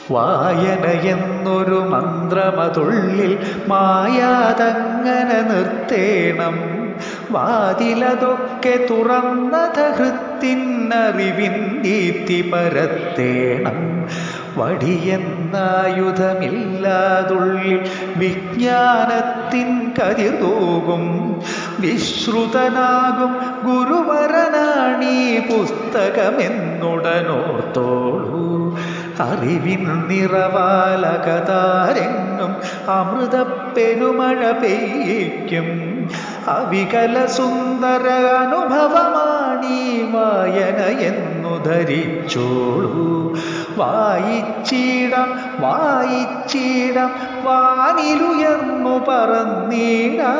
വായന എന്നൊരു മന്ത്രമതുള്ളിൽ മായാതങ്ങനെ നിർത്തേണം വാതിലതൊക്കെ തുറന്നത ഹൃത്തിനറിവിൻ ദീപ്തി പരത്തേണം വടിയെന്നായുധമില്ലാതുള്ളിൽ വിജ്ഞാനത്തിൻ കതിർ തൂകും വിശ്രുതനാകും ഗുരുവരനാണീ പുസ്തകമെന്നുടനോർത്തോളൂ അറിവിൻ നിറവാലകതാരെങ്ങും അമൃതപ്പെരുമഴ പെയ്യിക്കും അവികല സുന്ദര അനുഭവമാണീ വായന എന്നു ധരിച്ചോളൂ വായിച്ചിടാം വായിച്ചിടാം വാനിലുയർന്നു പറന്നീടാം